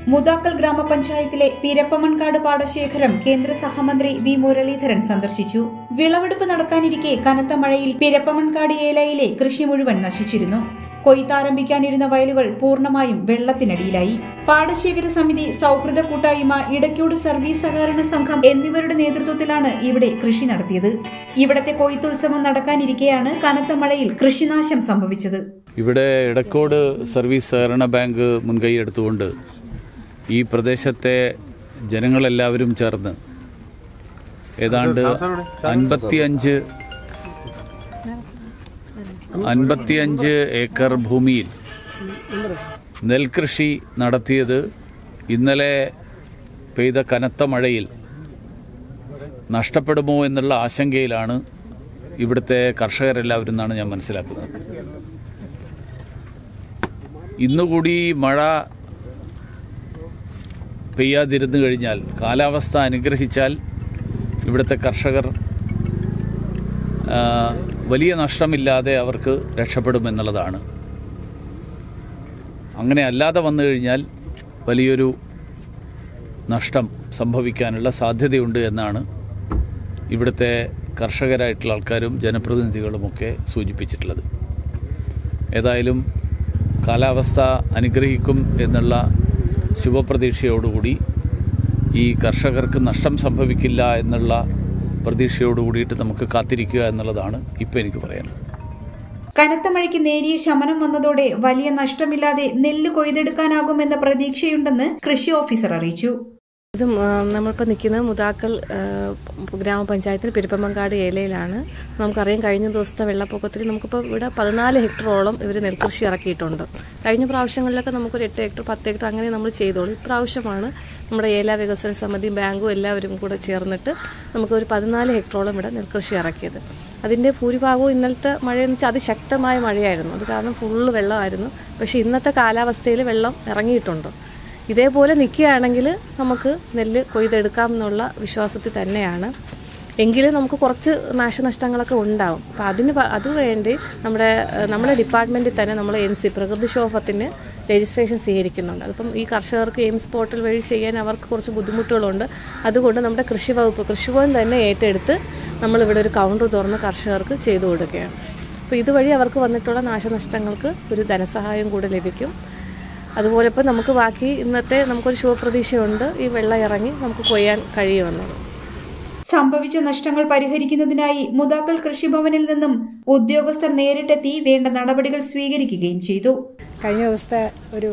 മുതാക്കൽ ഗ്രാമപഞ്ചായത്തിലെ പിരപ്പമൺകാട് പാടശേഖരം കേന്ദ്ര സഹമന്ത്രി വി മുരളീധരൻ സന്ദർശിച്ചു വിളവെടുപ്പ് നടക്കാനിരിക്കെ കനത്ത മഴയിൽ പിരപ്പമൺകാട് ഏലയിലെ കൃഷി മുഴുവൻ നശിച്ചിരുന്നു കൊയ്ത്താരംഭിക്കാനിരുന്ന വയലുകൾ പൂർണ്ണമായും വെള്ളത്തിനടിയിലായി പാടശേഖര സമിതി സൗഹൃദ കൂട്ടായ്മ ഇടയ്ക്കോട് സർവീസ് സഹകരണ സംഘം എന്നിവരുടെ നേതൃത്വത്തിലാണ് ഇവിടെ കൃഷി നടത്തിയത് ഇവിടത്തെ കൊയ്ത്തുത്സവം നടക്കാനിരിക്കെയാണ് കനത്ത മഴയിൽ കൃഷിനാശം സംഭവിച്ചത് ഇവിടെ ഇടക്കോട് സർവീസ് സഹകരണ ബാങ്ക് മുൻകൈ എടുത്തുകൊണ്ട് ഈ പ്രദേശത്തെ ജനങ്ങളെല്ലാവരും ചേർന്ന് ഏതാണ്ട് അൻപത്തിയഞ്ച് അൻപത്തിയഞ്ച് ഏക്കർ ഭൂമിയിൽ നെൽകൃഷി നടത്തിയത് ഇന്നലെ പെയ്ത കനത്ത മഴയിൽ നഷ്ടപ്പെടുമോ എന്നുള്ള ആശങ്കയിലാണ് ഇവിടുത്തെ കർഷകരെല്ലാവരും എന്നാണ് ഞാൻ മനസ്സിലാക്കുന്നത് ഇന്നുകൂടി മഴ പെയ്യാതിരുന്നു കഴിഞ്ഞാൽ കാലാവസ്ഥ അനുഗ്രഹിച്ചാൽ ഇവിടുത്തെ കർഷകർ ആ, വലിയ നഷ്ടമില്ലാതെ അവർക്ക് രക്ഷപ്പെടുമെന്നുള്ളതാണ് അങ്ങനെ അല്ലാതെ വന്നു കഴിഞ്ഞാൽ വലിയൊരു നഷ്ടം സംഭവിക്കാനുള്ള സാധ്യതയുണ്ട് എന്നാണ് ഇവിടുത്തെ കർഷകരായിട്ടുള്ള ആൾക്കാരും ജനപ്രതിനിധികളുമൊക്കെ സൂചിപ്പിച്ചിട്ടുള്ളത് ഏതായാലും കാലാവസ്ഥ അനുഗ്രഹിക്കും എന്നുള്ള ശുഭപ്രതീക്ഷയോടുകൂടി ഈ കർഷകർക്ക് നഷ്ടം സംഭവിക്കില്ല എന്നുള്ള പ്രതീക്ഷയോടുകൂടിയിട്ട് നമുക്ക് കാത്തിരിക്കുക എന്നുള്ളതാണ് ഇപ്പോൾ എനിക്ക് പറയാനുള്ളത് കനത്ത മഴയ്ക്ക് നേരിയ ശമനം വന്നതോടെ വലിയ നഷ്ടമില്ലാതെ നെല്ല് കൊയ്തെടുക്കാനാകുമെന്ന പ്രതീക്ഷയുണ്ടെന്ന് കൃഷി ഓഫീസർ അറിയിച്ചു ഇത് നമ്മളിപ്പോൾ നിൽക്കുന്നത് മുതാക്കൽ ആ, ഗ്രാമപഞ്ചായത്തിന് പെരുപ്പമങ്കാട് ഏലയിലാണ് നമുക്കറിയാം കഴിഞ്ഞ ദിവസത്തെ വെള്ളപ്പൊക്കത്തിൽ നമുക്കിപ്പോൾ ഇവിടെ പതിനാല് ഹെക്ടറോളം ഇവർ നെൽകൃഷി ഇറക്കിയിട്ടുണ്ട് കഴിഞ്ഞ പ്രാവശ്യങ്ങളിലൊക്കെ നമുക്കൊരു എട്ട് ഹെക്ടർ പത്ത് ഹെക്ടർ അങ്ങനെ നമ്മൾ ചെയ്തോളൂ ഇപ്രാവശ്യമാണ് നമ്മുടെ ഏല വികസന സമിതി ബാങ്കും എല്ലാവരും കൂടെ ചേർന്നിട്ട് നമുക്കൊരു പതിനാല് ഹെക്ടറോളം ഇവിടെ നെൽകൃഷി ഇറക്കിയത് അതിൻ്റെ ഭൂരിഭാഗവും ഇന്നലത്തെ മഴയെന്ന് വെച്ചാൽ അതിശക്തമായ മഴയായിരുന്നു അത് കാരണം ഫുള്ള് വെള്ളമായിരുന്നു പക്ഷേ ഇന്നത്തെ കാലാവസ്ഥയിൽ വെള്ളം ഇറങ്ങിയിട്ടുണ്ട് ഇതേപോലെ നിൽക്കുകയാണെങ്കിൽ നമുക്ക് നെല്ല് കൊയ്തെടുക്കാം എന്നുള്ള വിശ്വാസത്തിൽ തന്നെയാണ് എങ്കിലും നമുക്ക് കുറച്ച് നാശനഷ്ടങ്ങളൊക്കെ ഉണ്ടാവും അപ്പോൾ അതിന് പ- അതുവേണ്ടി നമ്മുടെ ഏഹ്, നമ്മുടെ ഡിപ്പാർട്ട്മെൻറ്റിൽ തന്നെ നമ്മൾ എൻ സി പ്രകൃതിക്ഷോഭത്തിന് രജിസ്ട്രേഷൻ സ്വീകരിക്കുന്നുണ്ട് അതിപ്പം ഈ കർഷകർക്ക് എയിംസ് പോർട്ടൽ വഴി ചെയ്യാൻ അവർക്ക് കുറച്ച് ബുദ്ധിമുട്ടുകളുണ്ട് അതുകൊണ്ട് നമ്മുടെ കൃഷി വകുപ്പ് കൃഷിഭവൻ തന്നെ ഏറ്റെടുത്ത് നമ്മളിവിടെ ഒരു കൗണ്ടർ തുറന്ന് കർഷകർക്ക് ചെയ്തു കൊടുക്കുകയാണ് അപ്പോൾ ഇതുവഴി അവർക്ക് വന്നിട്ടുള്ള നാശനഷ്ടങ്ങൾക്ക് ഒരു ധനസഹായം കൂടെ ലഭിക്കും അതുപോലെ ഇപ്പം നമുക്ക് ബാക്കി ഇന്നത്തെ നമുക്കൊരു ശുഭപ്രതീക്ഷയുണ്ട് ഈ വെള്ളം ഇറങ്ങി നമുക്ക് കൊയ്യാൻ കഴിയുമെന്നത് സംഭവിച്ച നഷ്ടങ്ങൾ പരിഹരിക്കുന്നതിനായി മുതാക്കൽ കൃഷിഭവനിൽ നിന്നും ഉദ്യോഗസ്ഥർ നേരിട്ടെത്തി വേണ്ട നടപടികൾ സ്വീകരിക്കുകയും ചെയ്തു കഴിഞ്ഞ ദിവസത്തെ ഒരു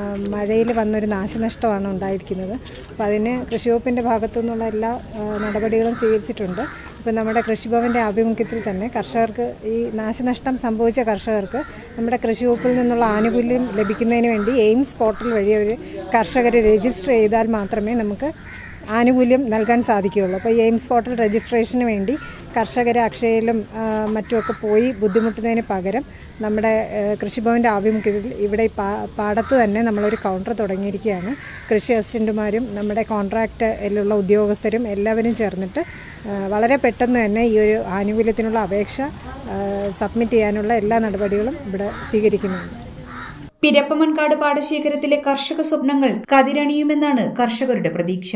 മഴയിൽ വന്നൊരു നാശനഷ്ടമാണ് ഉണ്ടായിരിക്കുന്നത് അപ്പോൾ അതിന് കൃഷിവകുപ്പിൻ്റെ ഭാഗത്തു നിന്നുള്ള എല്ലാ ആ, നടപടികളും സ്വീകരിച്ചിട്ടുണ്ട് ഇപ്പം നമ്മുടെ കൃഷിഭവൻ്റെ ആഭിമുഖ്യത്തിൽ തന്നെ കർഷകർക്ക് ഈ നാശനഷ്ടം സംഭവിച്ച കർഷകർക്ക് നമ്മുടെ കൃഷിവകുപ്പിൽ നിന്നുള്ള ആനുകൂല്യം ലഭിക്കുന്നതിന് വേണ്ടി എയിംസ് പോർട്ടൽ വഴി ഒരു കർഷകരെ രജിസ്റ്റർ ചെയ്താൽ മാത്രമേ നമുക്ക് ആനുകൂല്യം നൽകാൻ സാധിക്കുകയുള്ളൂ അപ്പോൾ ഈ എയിംസ് പോർട്ടൽ രജിസ്ട്രേഷന് വേണ്ടി കർഷകരെ അക്ഷയയിലും ആ, മറ്റുമൊക്കെ പോയി ബുദ്ധിമുട്ടുന്നതിന് പകരം നമ്മുടെ ആ, കൃഷിഭവൻ്റെ ആഭിമുഖ്യത്തിൽ ഇവിടെ ഈ പാ പാടത്ത് തന്നെ നമ്മളൊരു കൗണ്ടർ തുടങ്ങിയിരിക്കുകയാണ് കൃഷി അസിസ്റ്റൻറ്റുമാരും നമ്മുടെ കോൺട്രാക്റ്റിലുള്ള ഉദ്യോഗസ്ഥരും എല്ലാവരും ചേർന്നിട്ട് ആ, വളരെ പെട്ടെന്ന് തന്നെ ഈ ഒരു ആനുകൂല്യത്തിനുള്ള അപേക്ഷ ആ, സബ്മിറ്റ് ചെയ്യാനുള്ള എല്ലാ നടപടികളും ഇവിടെ സ്വീകരിക്കുന്നുണ്ട് പിരപ്പമൺകാട് പാടശേഖരത്തിലെ കർഷക സ്വപ്നങ്ങൾ കതിരണിയുമെന്നാണ് കർഷകരുടെ പ്രതീക്ഷ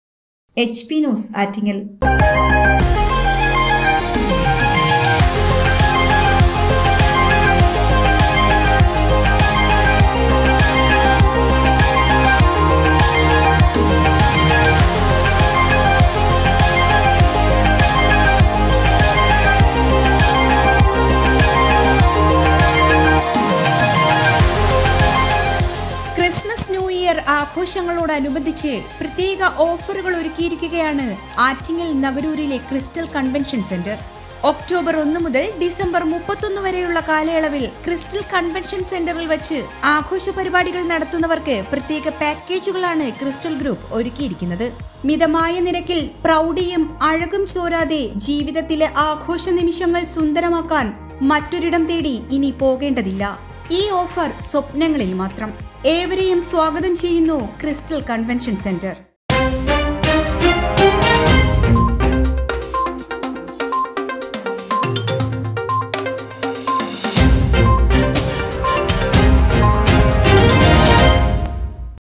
H P news Attingal Christmas new year ആഘോഷങ്ങളോടനുബന്ധിച്ച് പ്രത്യേക ഓഫറുകൾ ഒരുക്കിയിരിക്കുകയാണ് ആറ്റിങ്ങൽ നഗരൂരിലെ ക്രിസ്റ്റൽ കൺവെൻഷൻ സെന്റർ ഒക്ടോബർ ഒന്ന് മുതൽ ഡിസംബർ മുപ്പത്തൊന്ന് വരെയുള്ള കാലയളവിൽ ക്രിസ്റ്റൽ കൺവെൻഷൻ സെന്ററിൽ വച്ച് ആഘോഷ പരിപാടികൾ നടത്തുന്നവർക്ക് പ്രത്യേക പാക്കേജുകളാണ് ക്രിസ്റ്റൽ ഗ്രൂപ്പ് ഒരുക്കിയിരിക്കുന്നത് മിതമായ നിരക്കിൽ പ്രൗഢിയും അഴകും ചോരാതെ ജീവിതത്തിലെ ആഘോഷ നിമിഷങ്ങൾ സുന്ദരമാക്കാൻ മറ്റൊരിടം തേടി ഇനി പോകേണ്ടതില്ല ഈ ഓഫർ സ്വപ്നങ്ങളിൽ മാത്രം ഏവരെയും സ്വാഗതം ചെയ്യുന്നു ക്രിസ്റ്റൽ കൺവെൻഷൻ സെന്റർ